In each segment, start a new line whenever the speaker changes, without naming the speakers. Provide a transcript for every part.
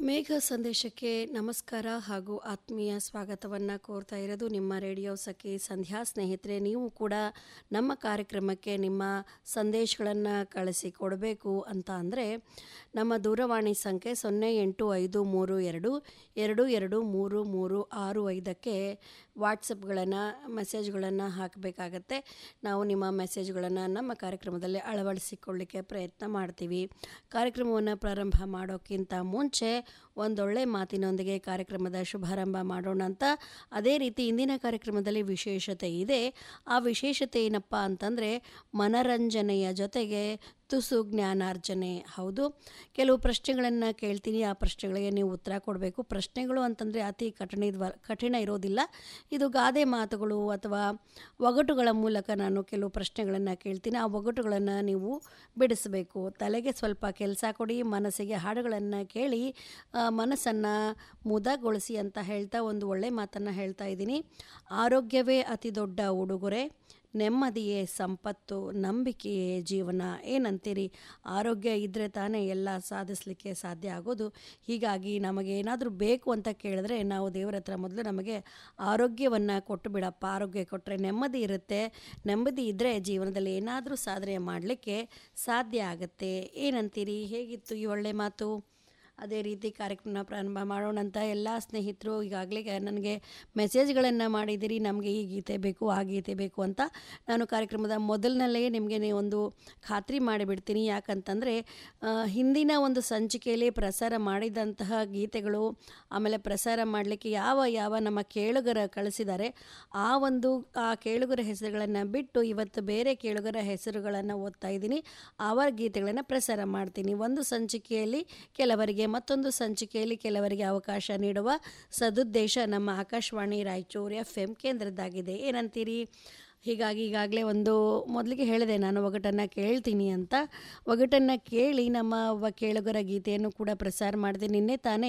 ಮೇಘ ಸಂದೇಶಕ್ಕೆ ನಮಸ್ಕಾರ ಹಾಗೂ ಆತ್ಮೀಯ ಸ್ವಾಗತವನ್ನು ಕೋರ್ತಾ ಇರೋದು ನಿಮ್ಮ ರೇಡಿಯೋ ಸಖಿ ಸಂಧ್ಯಾ ಸ್ನೇಹಿತರೆ ನೀವು ಕೂಡ ನಮ್ಮ ಕಾರ್ಯಕ್ರಮಕ್ಕೆ ನಿಮ್ಮ ಸಂದೇಶಗಳನ್ನು ಕಳಿಸಿ ಕೊಡಬೇಕು ಅಂತ ಅಂದರೆ ನಮ್ಮ ದೂರವಾಣಿ ಸಂಖ್ಯೆ ಸೊನ್ನೆ ಎಂಟು ಐದು ಮೂರು ಎರಡು ಎರಡು ಎರಡು ಮೂರು ಮೂರು ಆರು ಐದಕ್ಕೆ ವಾಟ್ಸಪ್ಗಳನ್ನು ಮೆಸೇಜ್ಗಳನ್ನು ಹಾಕಬೇಕಾಗತ್ತೆ ನಾವು ನಿಮ್ಮ ಮೆಸೇಜ್ಗಳನ್ನು ನಮ್ಮ ಕಾರ್ಯಕ್ರಮದಲ್ಲಿ ಅಳವಡಿಸಿಕೊಳ್ಳಿಕ್ಕೆ ಪ್ರಯತ್ನ ಮಾಡ್ತೀವಿ ಕಾರ್ಯಕ್ರಮವನ್ನು ಪ್ರಾರಂಭ ಮಾಡೋಕ್ಕಿಂತ ಮುಂಚೆ ಒಂದೊಳ್ಳೆ ಮಾತಿನೊಂದಿಗೆ ಕಾರ್ಯಕ್ರಮದ ಶುಭಾರಂಭ ಮಾಡೋಣ ಅಂತ ಅದೇ ರೀತಿ ಇಂದಿನ ಕಾರ್ಯಕ್ರಮದಲ್ಲಿ ವಿಶೇಷತೆ ಇದೆ ಆ ವಿಶೇಷತೆ ಏನಪ್ಪ ಅಂತಂದರೆ ಮನರಂಜನೆಯ ಜೊತೆಗೆ ತುಸು ಜ್ಞಾನಾರ್ಜನೆ ಹೌದು ಕೆಲವು ಪ್ರಶ್ನೆಗಳನ್ನು ಕೇಳ್ತೀನಿ ಆ ಪ್ರಶ್ನೆಗಳಿಗೆ ನೀವು ಉತ್ತರ ಕೊಡಬೇಕು ಪ್ರಶ್ನೆಗಳು ಅಂತಂದರೆ ಅತಿ ಕಠಿಣ ಕಠಿಣ ಇರೋದಿಲ್ಲ ಇದು ಗಾದೆ ಮಾತುಗಳು ಅಥವಾ ಒಗಟುಗಳ ಮೂಲಕ ನಾನು ಕೆಲವು ಪ್ರಶ್ನೆಗಳನ್ನು ಕೇಳ್ತೀನಿ ಆ ಒಗಟುಗಳನ್ನು ನೀವು ಬಿಡಿಸಬೇಕು ತಲೆಗೆ ಸ್ವಲ್ಪ ಕೆಲಸ ಕೊಡಿ ಮನಸ್ಸಿಗೆ ಹಾಡುಗಳನ್ನು ಕೇಳಿ ಮನಸ್ಸನ್ನು ಮುದಗೊಳಿಸಿ ಅಂತ ಹೇಳ್ತಾ ಒಂದು ಒಳ್ಳೆ ಮಾತನ್ನು ಹೇಳ್ತಾ ಇದ್ದೀನಿ ಆರೋಗ್ಯವೇ ಅತಿ ದೊಡ್ಡ ಉಡುಗೊರೆ ನೆಮ್ಮದಿಯೇ ಸಂಪತ್ತು ನಂಬಿಕೆಯೇ ಜೀವನ ಏನಂತೀರಿ ಆರೋಗ್ಯ ಇದ್ದರೆ ತಾನೇ ಎಲ್ಲ ಸಾಧಿಸಲಿಕ್ಕೆ ಸಾಧ್ಯ ಆಗೋದು ಹೀಗಾಗಿ ನಮಗೆ ಏನಾದರೂ ಬೇಕು ಅಂತ ಕೇಳಿದ್ರೆ ನಾವು ದೇವರ ಹತ್ರ ಮೊದಲು ನಮಗೆ ಆರೋಗ್ಯವನ್ನು ಕೊಟ್ಟು ಬಿಡಪ್ಪ ಆರೋಗ್ಯ ಕೊಟ್ಟರೆ ನೆಮ್ಮದಿ ಇರುತ್ತೆ ನೆಮ್ಮದಿ ಇದ್ದರೆ ಜೀವನದಲ್ಲಿ ಏನಾದರೂ ಸಾಧನೆ ಮಾಡಲಿಕ್ಕೆ ಸಾಧ್ಯ ಆಗುತ್ತೆ ಏನಂತೀರಿ ಹೇಗಿತ್ತು ಈ ಒಳ್ಳೆ ಮಾತು ಅದೇ ರೀತಿ ಕಾರ್ಯಕ್ರಮ ಪ್ರಾರಂಭ ಮಾಡೋಣ ಅಂತ ಎಲ್ಲ ಸ್ನೇಹಿತರು ಈಗಾಗಲೇ ನನಗೆ ಮೆಸೇಜ್ಗಳನ್ನು ಮಾಡಿದ್ದೀರಿ ನಮಗೆ ಈ ಗೀತೆ ಬೇಕು ಆ ಗೀತೆ ಬೇಕು ಅಂತ ನಾನು ಕಾರ್ಯಕ್ರಮದ ಮೊದಲಿನಲ್ಲೇ ನಿಮಗೆ ಒಂದು ಖಾತ್ರಿ ಮಾಡಿಬಿಡ್ತೀನಿ ಯಾಕಂತಂದರೆ ಹಿಂದಿನ ಒಂದು ಸಂಚಿಕೆಯಲ್ಲಿ ಪ್ರಸಾರ ಮಾಡಿದಂತಹ ಗೀತೆಗಳು ಆಮೇಲೆ ಪ್ರಸಾರ ಮಾಡಲಿಕ್ಕೆ ಯಾವ ಯಾವ ನಮ್ಮ ಕೇಳುಗರ ಕಳಿಸಿದ್ದಾರೆ ಆ ಒಂದು ಆ ಕೇಳುಗರ ಹೆಸರುಗಳನ್ನು ಬಿಟ್ಟು ಇವತ್ತು ಬೇರೆ ಕೇಳುಗರ ಹೆಸರುಗಳನ್ನು ಓದ್ತಾ ಇದ್ದೀನಿ ಅವರ ಗೀತೆಗಳನ್ನು ಪ್ರಸಾರ ಮಾಡ್ತೀನಿ ಒಂದು ಸಂಚಿಕೆಯಲ್ಲಿ ಕೆಲವರಿಗೆ ಮತ್ತೊಂದು ಸಂಚಿಕೆಯಲ್ಲಿ ಕೆಲವರಿಗೆ ಅವಕಾಶ ನೀಡುವ ಸದುದ್ದೇಶ ನಮ್ಮ ಆಕಾಶವಾಣಿ ರಾಯಚೂರು ಎಫ್ ಎಂ ಕೇಂದ್ರದ್ದಾಗಿದೆ ಏನಂತೀರಿ ಹೀಗಾಗಿ ಈಗಾಗಲೇ ಒಂದು ಮೊದಲಿಗೆ ಹೇಳಿದೆ ನಾನು ಒಗಟನ್ನು ಕೇಳ್ತೀನಿ ಅಂತ ಒಗಟನ್ನು ಕೇಳಿ ನಮ್ಮ ಒಬ್ಬ ಕೇಳುಗರ ಗೀತೆಯನ್ನು ಕೂಡ ಪ್ರಸಾರ ಮಾಡಿದೆ ನಿನ್ನೆ ತಾನೇ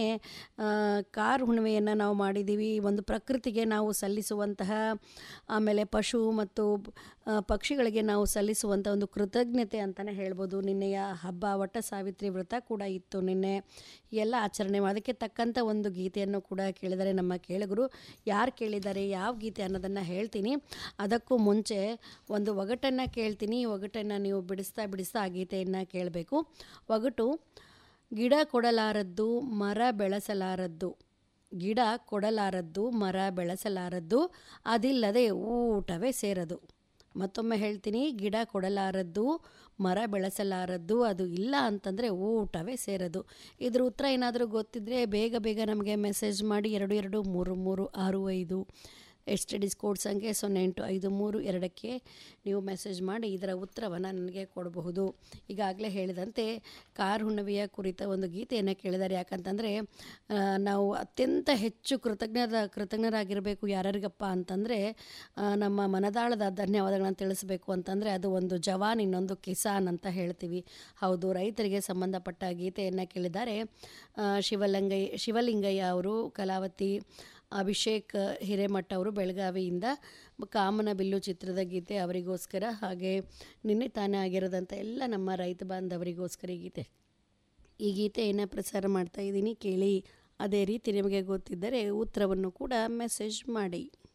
ಕಾರ್ ಹುಣ್ಣಿಮೆಯನ್ನು ನಾವು ಮಾಡಿದ್ದೀವಿ ಒಂದು ಪ್ರಕೃತಿಗೆ ನಾವು ಸಲ್ಲಿಸುವಂತಹ ಆಮೇಲೆ ಪಶು ಮತ್ತು ಪಕ್ಷಿಗಳಿಗೆ ನಾವು ಸಲ್ಲಿಸುವಂಥ ಒಂದು ಕೃತಜ್ಞತೆ ಅಂತಲೇ ಹೇಳ್ಬೋದು ನಿನ್ನೆಯ ಹಬ್ಬ ವಟ್ಟ ಸಾವಿತ್ರಿ ವ್ರತ ಕೂಡ ಇತ್ತು ನಿನ್ನೆ ಎಲ್ಲ ಆಚರಣೆ ಅದಕ್ಕೆ ತಕ್ಕಂಥ ಒಂದು ಗೀತೆಯನ್ನು ಕೂಡ ಕೇಳಿದರೆ ನಮ್ಮ ಕೇಳುಗರು ಯಾರು ಕೇಳಿದ್ದಾರೆ ಯಾವ ಗೀತೆ ಅನ್ನೋದನ್ನು ಹೇಳ್ತೀನಿ ಅದಕ್ಕೂ ಮುಂಚೆ ಒಂದು ಒಗಟನ್ನು ಕೇಳ್ತೀನಿ ಒಗಟನ್ನು ನೀವು ಬಿಡಿಸ್ತಾ ಬಿಡಿಸ್ತಾ ಆ ಗೀತೆಯನ್ನು ಕೇಳಬೇಕು ಒಗಟು ಗಿಡ ಕೊಡಲಾರದ್ದು ಮರ ಬೆಳೆಸಲಾರದ್ದು ಗಿಡ ಕೊಡಲಾರದ್ದು ಮರ ಬೆಳೆಸಲಾರದ್ದು ಅದಿಲ್ಲದೆ ಊಟವೇ ಸೇರದು ಮತ್ತೊಮ್ಮೆ ಹೇಳ್ತೀನಿ ಗಿಡ ಕೊಡಲಾರದ್ದು ಮರ ಬೆಳೆಸಲಾರದ್ದು ಅದು ಇಲ್ಲ ಅಂತಂದರೆ ಊಟವೇ ಸೇರದು ಇದ್ರ ಉತ್ತರ ಏನಾದರೂ ಗೊತ್ತಿದ್ದರೆ ಬೇಗ ಬೇಗ ನಮಗೆ ಮೆಸೇಜ್ ಮಾಡಿ ಎರಡು ಎರಡು ಮೂರು ಮೂರು ಆರು ಐದು ಎಸ್ ಟಿ ಡಿಸ್ ಕೋಡ್ ಸಂಖ್ಯೆ ಸೊನ್ನೆ ಎಂಟು ಐದು ಮೂರು ಎರಡಕ್ಕೆ ನೀವು ಮೆಸೇಜ್ ಮಾಡಿ ಇದರ ಉತ್ತರವನ್ನು ನನಗೆ ಕೊಡಬಹುದು ಈಗಾಗಲೇ ಹೇಳಿದಂತೆ ಕಾರ್ ಹುಣ್ಣಿಮೆಯ ಕುರಿತ ಒಂದು ಗೀತೆಯನ್ನು ಕೇಳಿದ್ದಾರೆ ಯಾಕಂತಂದರೆ ನಾವು ಅತ್ಯಂತ ಹೆಚ್ಚು ಕೃತಜ್ಞದ ಕೃತಜ್ಞರಾಗಿರಬೇಕು ಯಾರ್ಯಾರಿಗಪ್ಪ ಅಂತಂದರೆ ನಮ್ಮ ಮನದಾಳದ ಧನ್ಯವಾದಗಳನ್ನು ತಿಳಿಸಬೇಕು ಅಂತಂದರೆ ಅದು ಒಂದು ಜವಾನ್ ಇನ್ನೊಂದು ಕಿಸಾನ್ ಅಂತ ಹೇಳ್ತೀವಿ ಹೌದು ರೈತರಿಗೆ ಸಂಬಂಧಪಟ್ಟ ಗೀತೆಯನ್ನು ಕೇಳಿದ್ದಾರೆ ಶಿವಲಿಂಗಯ್ಯ ಶಿವಲಿಂಗಯ್ಯ ಅವರು ಕಲಾವತಿ ಅಭಿಷೇಕ್ ಹಿರೇಮಠ ಅವರು ಬೆಳಗಾವಿಯಿಂದ ಕಾಮನ ಬಿಲ್ಲು ಚಿತ್ರದ ಗೀತೆ ಅವರಿಗೋಸ್ಕರ ಹಾಗೆ ನಿನ್ನೆ ತಾನೇ ಆಗಿರೋದಂಥ ಎಲ್ಲ ನಮ್ಮ ರೈತ ಬಾಂಧವರಿಗೋಸ್ಕರ ಈ ಗೀತೆ ಈ ಗೀತೆಯನ್ನು ಪ್ರಸಾರ ಮಾಡ್ತಾ ಇದ್ದೀನಿ ಕೇಳಿ ಅದೇ ರೀತಿ ನಿಮಗೆ ಗೊತ್ತಿದ್ದರೆ ಉತ್ತರವನ್ನು ಕೂಡ ಮೆಸೇಜ್ ಮಾಡಿ